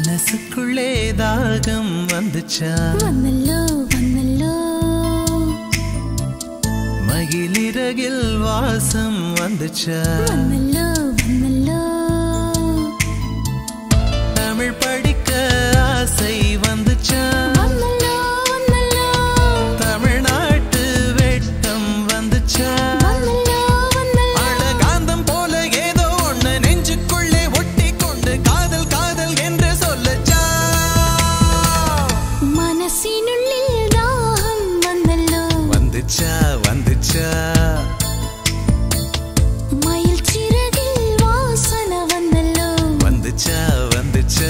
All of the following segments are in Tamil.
மனசுக்குள்ளே தாகம் வந்துச்சா വന്നല്ലോ വന്നല്ലോ மகிழிறகில் வாசம் வந்துச்சா വന്നല്ലോ വന്നല്ലോ தமிழ் படிக்க ஆசை வந்துச்சா വന്നല്ലോ വന്നല്ലോ தமிழ்நாட்டு வெட்டம் வந்துச்சா വന്നല്ലോ വന്നല്ലോ அழகாந்தம் போல ஏதோ ஒண்ணு நெஞ்சுக்குள்ளே ஒட்டி கொண்டு காதல் காதல் என்று சொல்லச்சா മനസ്സിനുള്ളിൽ ദാഹം വന്നല്ലോ வந்துச்சா வந்துச்சா മയിൽ ചിറകിൽ വാസന വന്നല്ലോ வந்துச்சா வந்துச்சா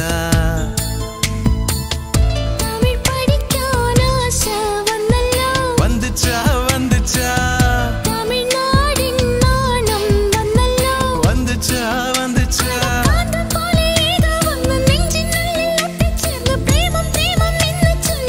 തമിഴ് പഠിക്കാൻ ആശ വന്നല്ലോ வந்துச்சா வந்துச்சா തമിഴ്നാടിൻ നാണം വന്നല്ലോ வந்துச்சா வந்துச்சா കാന്തം പോലെ ഏതോ ഒന്ന് നെഞ്ചിനുള്ളിൽ ഒട്ടിച്ചേർന്ന് പ്രേമം പ്രേമം എന്ന്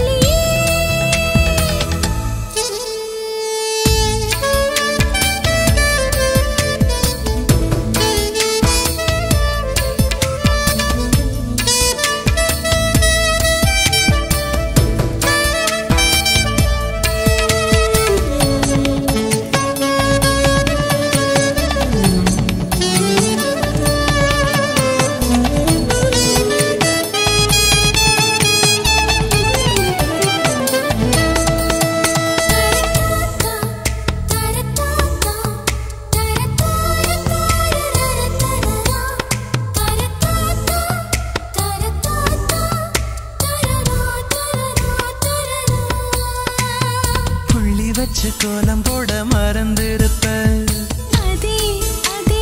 புள்ளி வச்சு கோலம் போட மறந்திருப்ப அதே அதே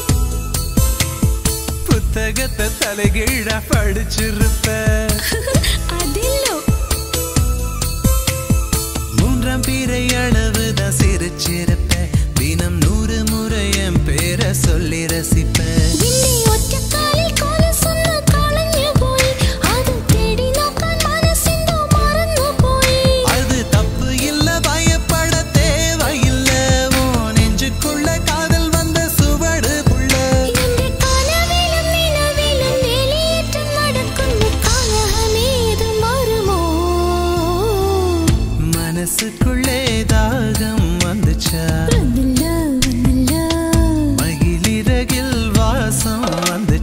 புத்தகத்தை தலைகீழா படிச்சிருப்ப அதிலோ மூன்றாம் பிறை அளவுதான் சிரிச்சிருப்ப தினம் நூறு முறை என் பேரை சொல்லி ரசிப்ப നിന്നെ ഒറ്റക്കാലിൽ കൊലസുന്ന കളഞ്ഞു പോയി അത് തേടി നോക്കാൻ മനസ്സെന്തോ മറന്നു പോയി அது தப்பு இல்ல பயப்பட தேவையில்ல ஓ நெஞ்சுக்குள்ள காதல் வந்த சுவடு புள்ள എന്റെ കനവിലും നിലവിലും വേലിയേറ്റം നടക്കുന്ന കലഹമേത് മാറുമോ மனசுக்குள்ளே தாகம் வந்துச்சா വന്നല്ലോ വന്നല്ലോ மகிழிறகில் வாசம் வந்துச்சா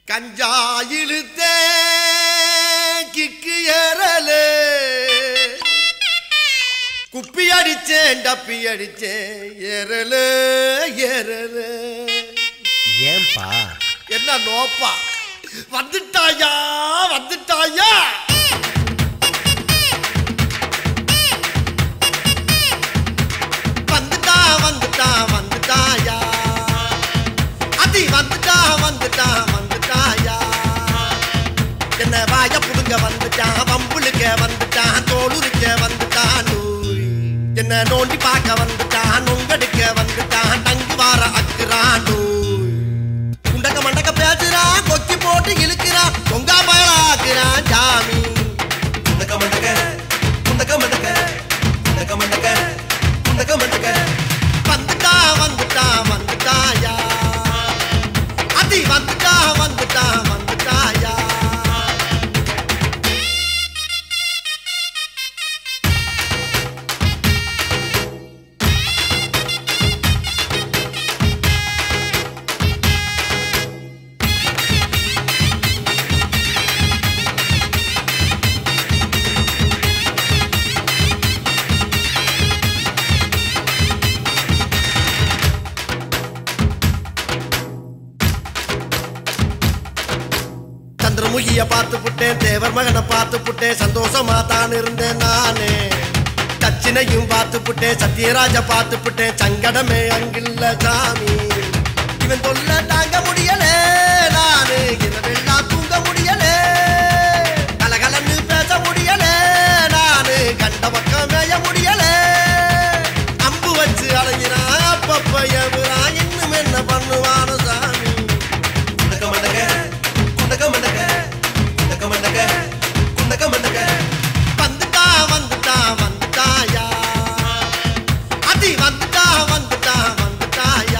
கஞ்சா இழுத்தே கிக்கு ஏறலே குப்பி அடிச்சேன் டப்பி அடிச்சேன் ஏறலே ஏறலே ஏன்பா என்ன நோப்பா வந்துட்டாயா வந்துட்டாயா வந்துட்டா வந்துட்டா வந்துட்டாயா அதி வந்துட்டா வந்துட்டா வந்துட்டாயா என்ன வாய புடுங்க வந்துட்டான் வம்புளுக்க வந்துட்டான் தோளுரிக்க வந்துட்டான் நூய். என்ன நோண்டி பார்க்க வந்துட்டான் நொங்கடிக்க வந்துட்டான் தங்கு வார அக்குறான் நூய். குண்டக்க மண்டக்க பேசுறான் கொக்கி போட்டு இழுக்கிறான் தொங்கா பயலாக்குறான் ஜாமி குண்டக்க மண்டக்க குண்டக்க மண்டக்க குண்டக்க மண்டக்க குண்டக்க மண்டக்க வந்துட்டா வந்துட்டா வந்துட்டாயா அதி வந்துட்டா வந்துட்டா வந்துட்டாயா சந்திரமுகிய பார்த்து புட்டேன் தேவர் மகனை பார்த்து புட்டேன் சந்தோஷமா தான் இருந்தேன் நானே கச்சினையும் பார்த்து புட்டேன் சத்யராஜ பார்த்து புட்டேன் சங்கடமே அங்கில்ல சாமி இவன் தொல்ல தாங்க முடியலே நானு இரவெல்லாம் தூங்க முடியலே கலகலன்னு பேச முடியலே நானு கண்ட பக்கம் மேய முடியலே அம்பு வச்சு அலைஞ்சினான் அப்பப்ப எவரான் இன்னும் என்ன பண்ணுவானோ சாமி குண்டக்க மண்டக்க குண்டக்க மண்டக்க குண்டக்க மண்டக்க குண்டக்க மண்டக்க வந்துட்டா வந்துட்டா வந்துட்டாயா அதி வந்துட்டா வந்துட்டா வந்துட்டாயா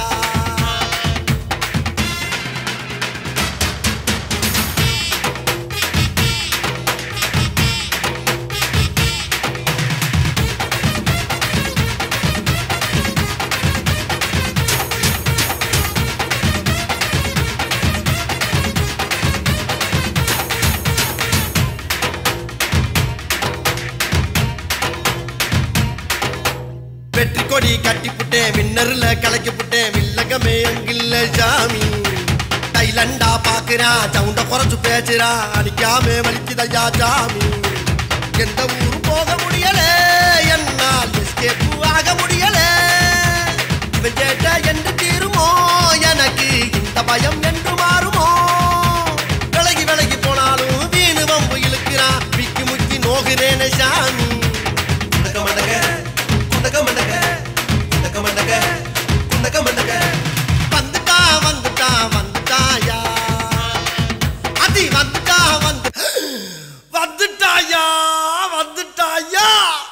வெற்றி கொடி கட்டி புட்டேன் விண்ணர்ல கலக்கி புட்டேன் வில்லகமே அங்கில்ல சாமி தைலண்டா பாக்குறான் சவுண்ட குறைச்சு பேசுறான் அடிக்காம வலிக்குதையா சாமி எந்த ஊரும் போக முடியல என்னால் எஸ்கேப் ஆக முடியல இவன் கேட்ட என்று தீருமோ எனக்கு இந்த பயம் என்று மாறுமோ விலகி விலகி போனாலும் வீணு வம்பு இழுக்கிறான் விக்கி முக்கி நோகுறேனே சாமி குண்டக்க மண்டக்க குண்டக்க மண்டக்க குண்டக்க மண்டக்க குண்டக்க மண்டக்க வந்துட்டா வந்துட்டா வந்துட்டாயா அதி வந்துட்டா வந்து வந்துட்டாயா வந்துட்டாயா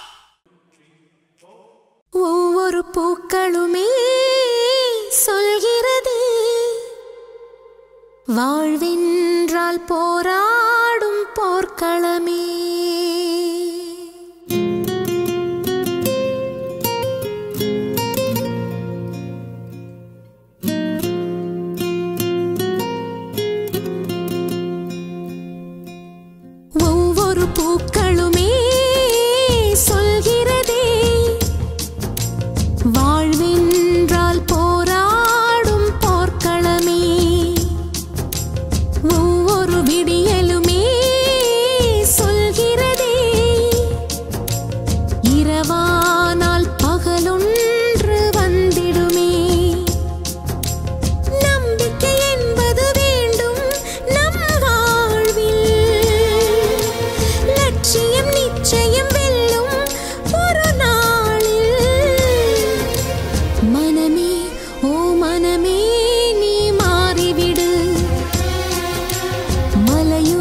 ஒவ்வொரு பூக்களுமே சொல்கிறது வாழ்வென்றால் போராடும் போர்க்களமே ஒவ்வொரு பூக்களுமே சொல்கிறதே வாழ்வென்றால் போராடும் போர்க்களமே ஒவ்வொரு விடியலுமே சொல்கிறதே இரவானால் பகலொன்று வந்திடுமே நம்பிக்கை என்பது வேண்டும் நம் வாழ்வில் லட்சியம் நிச்சயம் வெல்லும் ஒரு நாளில் மனமே ஓ மனமே நீ மாறிவிடு மலையும்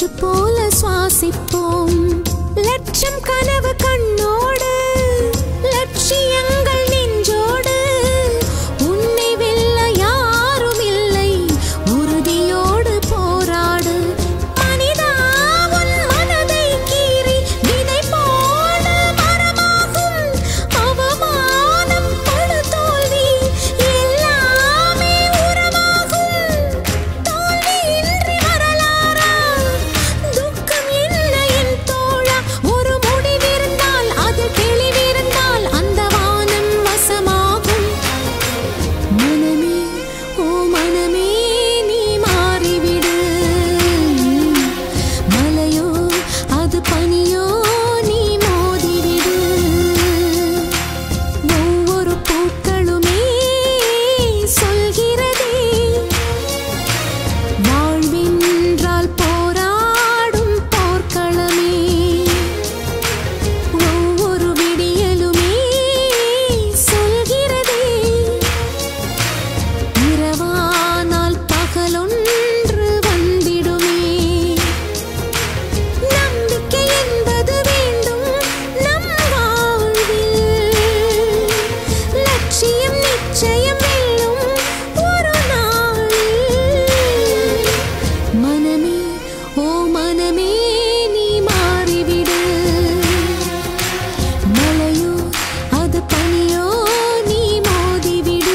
மூச்சு போல சுவாசிப்போம் லட்சம் கனவு கண்ணோடு லட்சியங்கள் நெஞ்சோடு உன்னை வெல்ல யாரும் இல்லை உறுதியோடு போராடு மனிதா உன் மனதை கீறி விதை போல மரமாகும் அவமானம் படு தோல்வி எல்லாமே உரமாகும் தோல்வியின்றி வரலாறா துக்கம் என்ன என் தோழா ஒரு முடிவிருந்தால் அது தெளிவிருந்தால் அந்த வானம் வசமாகும் மனமே ஓ மனமே நீ மாறிவிடு மலையோ அது பனியோ நீ மோதிவிடு ஒவ்வொரு பூக்களுமே சொல்கிறதே வாழ்வென்றால் போராடும் போர்க்களமே ஒவ்வொரு விடியலுமே சொல்கிறதே இரவானால் பகலொன்று வந்திடுமே நம்பிக்கை என்பது வேண்டும் நம் வாழ்வில் லட்சியம் நிச்சயம் வெல்லும் ஒரு நாளில் மனமே ஓ மனமே நீ மாறிவிடு மலையோ அது பனியோ நீ மோதிவிடு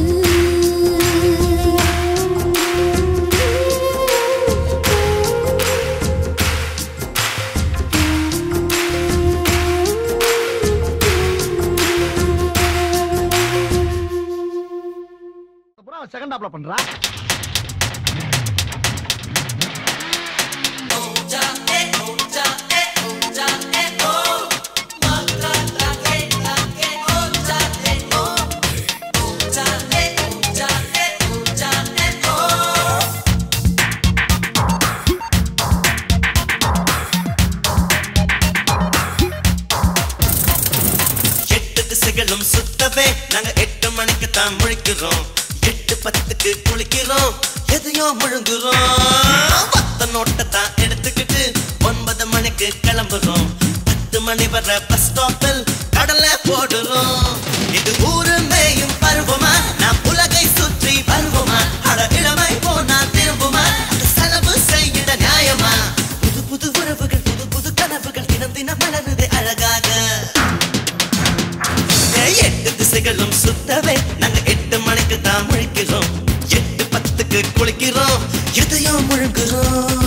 அப்புறம் செகண்ட் ஹாப்ல பண்றா எட்டு திசைகளும் சுத்தவே நாங்க எட்டு மணிக்கு தான் முழிக்கிறோம் எட்டு பத்துக்கு குளிக்கிறோம் எதையோ முழுங்குறோம் பத்த நோட்டை தான் எடுத்துக்கிட்டு ஒன்பது மணிக்கு கிளம்புறோம் பத்து மணி வர பஸ் ஸ்டாப்பில் கடலை போடுறோம் இது ஊரு மேயும் பருவமா நான் உலகை சுற்றி வருவோமா அட இளமை போனா திரும்புமா அது செலவு செய்யிட நியாயமா புது புது உறவுகள் புது புது கனவுகள் தினம் தினம் மலருது அழகாக ஏய், எட்டு திசைகளும் சுத்தவே நாங்க எட்டு மணிக்கு தான் முழிக்கிறோம் எட்டு பத்துக்கு குளிக்கிறோம் எதையோ முழுங்குறோம்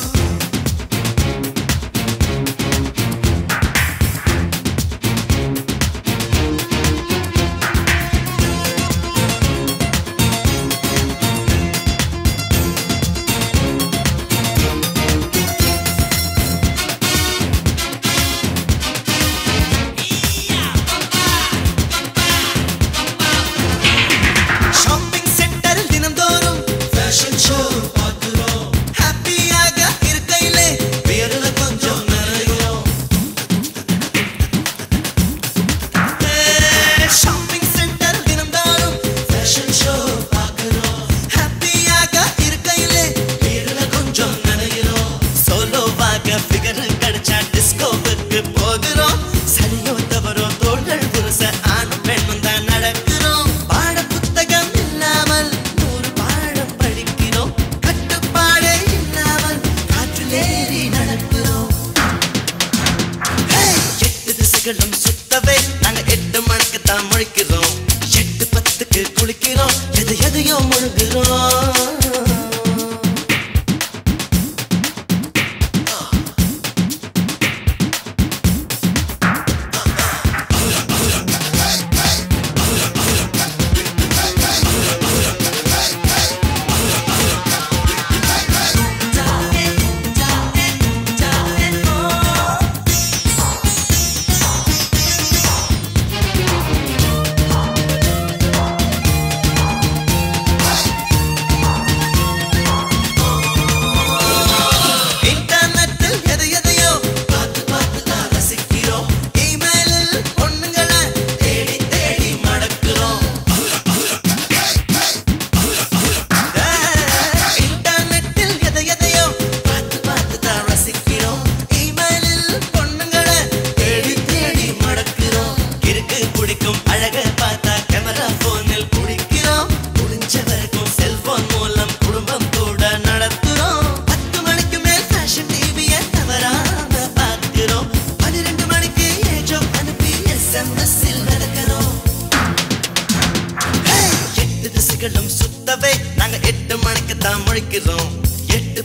ஷாப்பிங் சென்டரில் தினந்தோறும் ஃபேஷன் ஷோ பார்க்கிறோம் ஹாப்பியாக இருக்கையிலே பேருல கொஞ்சம் நிறையும் ஷாப்பிங் சென்டர் தினந்தோறும் ஃபேஷன் ஷோ பார்க்கிறோம் ஹாப்பியாக இருக்கையிலே பேருல கொஞ்சம் நிறையும் சோலோவாக ஃபிகர் கிடைச்சா டிஸ்கோவுக்கு போகிறோம் சரியோ தவறோ தோள்கள் புருஷ ஆணும் பெண்ணும் தான் நடக்கிறோம் பாட புத்தகம் இல்லாமல் நூறு பாடம் படிக்கிறோம் கட்டுப்பாடே இல்லாமல் காற்றிலேறி நடக்கிறோம் Hey! எட்டு திசைகளும் சுத்தவே நாங்க எட்டு மணிக்கு தான் முழிக்கிறோம் எட்டு பத்துக்கு குளிக்கிறோம் எது எதையோ முழுகிறோம்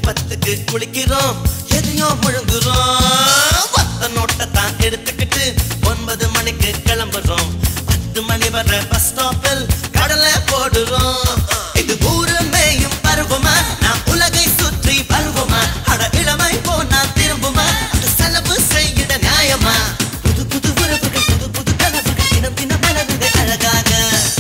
பத்துக்கு குளிக்கிறோம் எதையும் முழுங்குறோம் பத்த நோட்டை தான் எடுத்துக்கிட்டு ஒன்பது மணிக்கு கிளம்புறோம் பத்து மணி வர பஸ் ஸ்டாப்பில் கடலை போடுறோம் இது ஊரு மேயும் பருவமா நான் உலகை சுற்றி வருவோமா அட இளமை போனா திரும்புமா அது செலவு செய்யிட நியாயமா புது புது உறவுகள் புது புது கனவுகள் தினம் தினம் மலருது அழகாக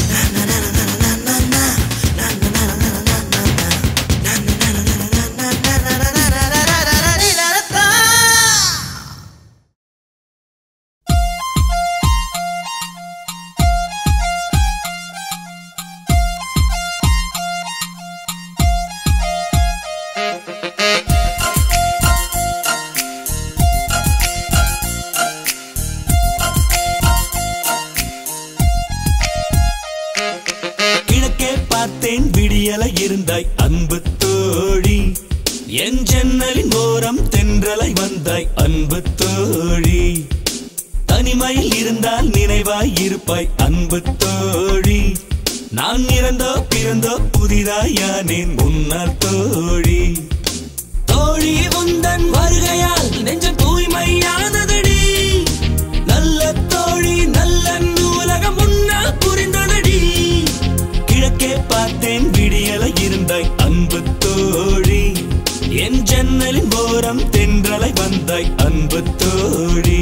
கிழக்கே பார்த்தேன் விடியலை இருந்தாய் அன்பு தோழி என் ஜன்னலின் ஓரம் தென்றலை வந்தாய் அன்பு தோழி தனிமையில் இருந்தால் நினைவாய் இருப்பாய் அன்பு தோழி நான் இறந்தோ பிறந்தோ புதிதாயானேன் முன்னால் தோழி தோழி உந்தன் வருகையால் நெஞ்சம் தூய்மையானதடி நல்ல தோழி நல்ல நூலகம் முன்னால் புரிந்ததடி கிழக்கே பார்த்தேன் விடியலை இருந்தாய் அன்பு தோழி என் ஜன்னலின் ஓரம் தென்றலை வந்தாய் அன்பு தோழி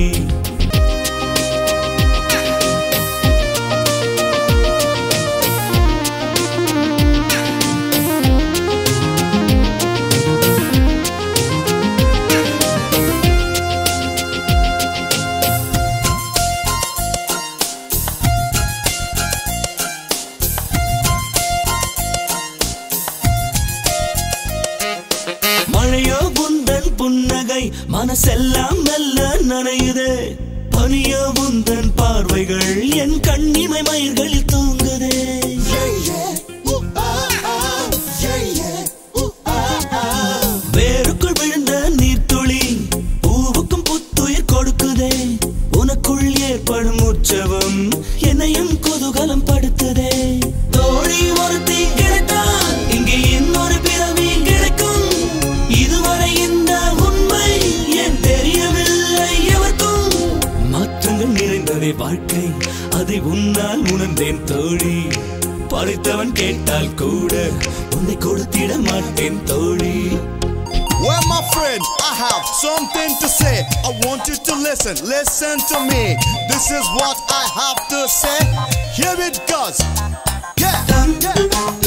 மழையோ உந்தன் புன்னகை மனசெல்லாம் மெல்ல நனையுதே பனியோ உந்தன் பார்வைகள் என் கண்ணிமை மயிர்களில் தூங்குதே வேருக்குள் விழுந்த நீர்த்துளி பூவுக்கும் புத்துயிர் கொடுக்குதே உனக்குள் ஏற்படும் உற்சவம் என்னையும் குதூகலம் படுத்துதே தோழி ஒருத்தி கிடைத்தால் இங்கே இன்னொரு பிறவி கிடைக்கும் இதுவரை இந்த உண்மை ஏன் தெரியவில்லை எவர்க்கும் மாற்றங்கள் நிறைந்ததே வாழ்க்கை அதை உன்னால் உணர்ந்தேன் தோழி படைத்தவன் கேட்டால் கூட உன்னை கொடுத்திட மாட்டேன் தோழி Well, my friend, I have something to say. I want you to listen. Listen to me. This is what I have to say. Here it goes. Yeah.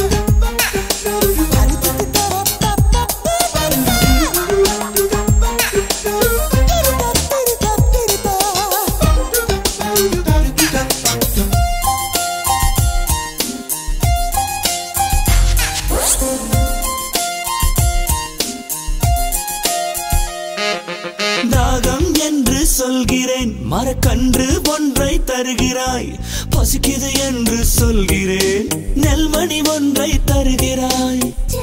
தாகம் என்று சொல்கிறேன் மரக்கன்று ஒன்றை தருகிறாய் பசிக்குது என்று சொல்கிறேன் நெல்மணி ஒன்றை தருகிறாய்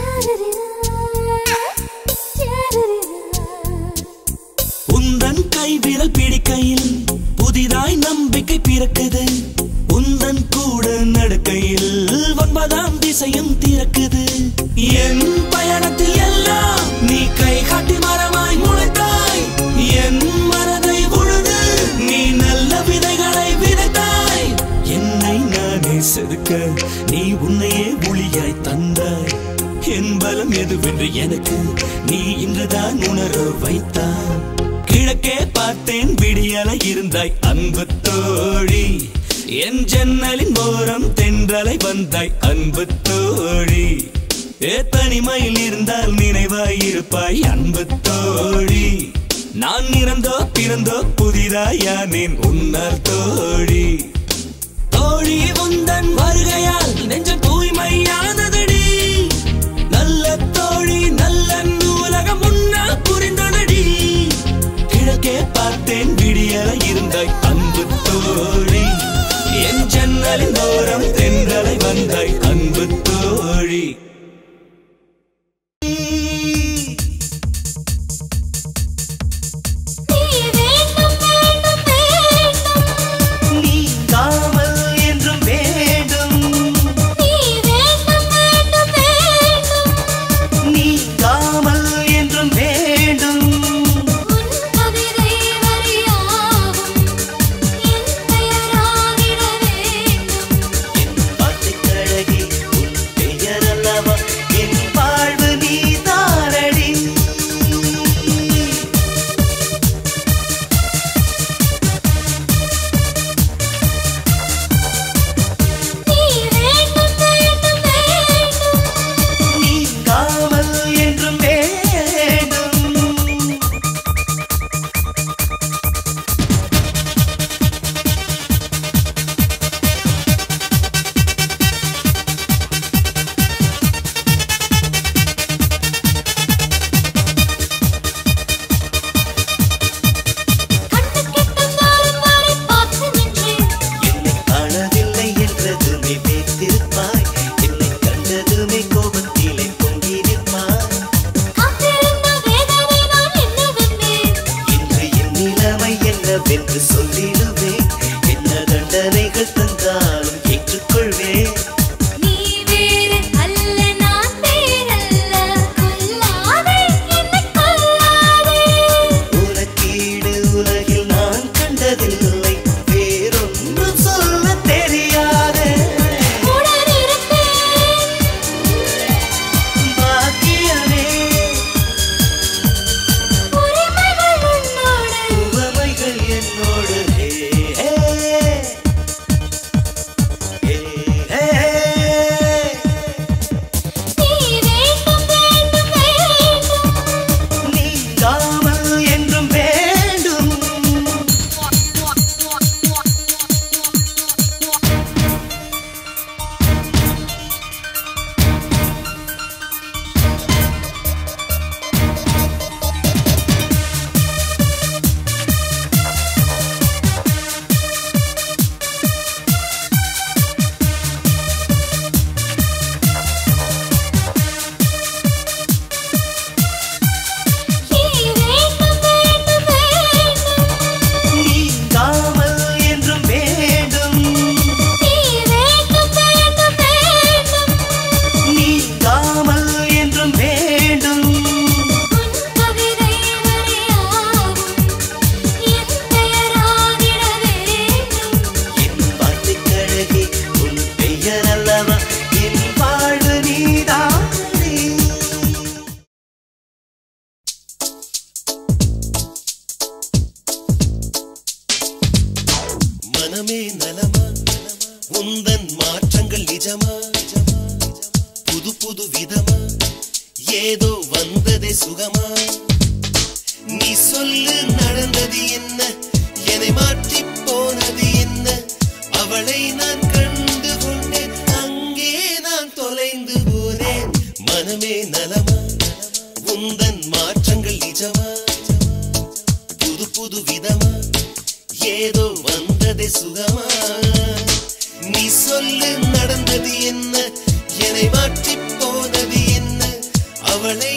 உந்தன் கைவிரல் பிடிக்கையில் புதிதாய் நம்பிக்கை பிறக்குது உந்தன் கூட நடக்கையில் ஒன்பதாம் திசையும் திறக்குது என் பயணத்தில் எல்லாம் நீ கை காட்டி மரமாய் முளைத்தாய் என் மனதை உழுது நீ நல்ல விதைகளை விதைத்தாய் என்னை நானே செதுக்க நீ உன்னையே ஒளியாய் தந்தாய் என் பலம் எதுவென்று எனக்கு நீ இன்றுதான் உணர வைத்தாய் கிழக்கே பார்த்தேன் விடியலை இருந்தாய் அன்பு தோழி என் ஜன்னலின் ஓரம் தென்றலை வந்தாய் அன்பு தோழி ஏ தனிமையில் இருந்தால் நினைவாய் இருப்பாய் அன்பு தோழி நான் இறந்தோ பிறந்தோ புதிதாயானேன் உன்னால் தோழி தோழி உந்தன் வருகையால் நெஞ்சம் தூய்மையானதடி நல்ல தோழி நல்ல நூலகம் முன்னால் புரிந்ததடி கிழக்கே பார்த்தேன் விடியலை இருந்தாய் அன்பு தோழி என் ஜன்னலின் ஓரம் தென்றலை வந்தாய் அன்பு தோழி நீங்காமல் என்றும் வேண்டும் நீ வேண்டும் மனமே நலமா உந்தன் மாற்றங்கள் நிஜமா புது புது விதமா ஏதோ வந்ததே சுகமா நீ சொல்லு நடந்தது என்ன என்னை மாற்றி போனது என்ன அவளை நான் கண்டு கொண்டேன் அங்கே நான் தொலைந்து போனேன் மனமே நலமா உந்தன் மாற்றங்கள் நிஜமா புது புது விதமா ஏதோ வந்ததே சுகமா நீ சொல்லு நடந்தது என்ன என்னை மாற்றி போனது என்ன அவளை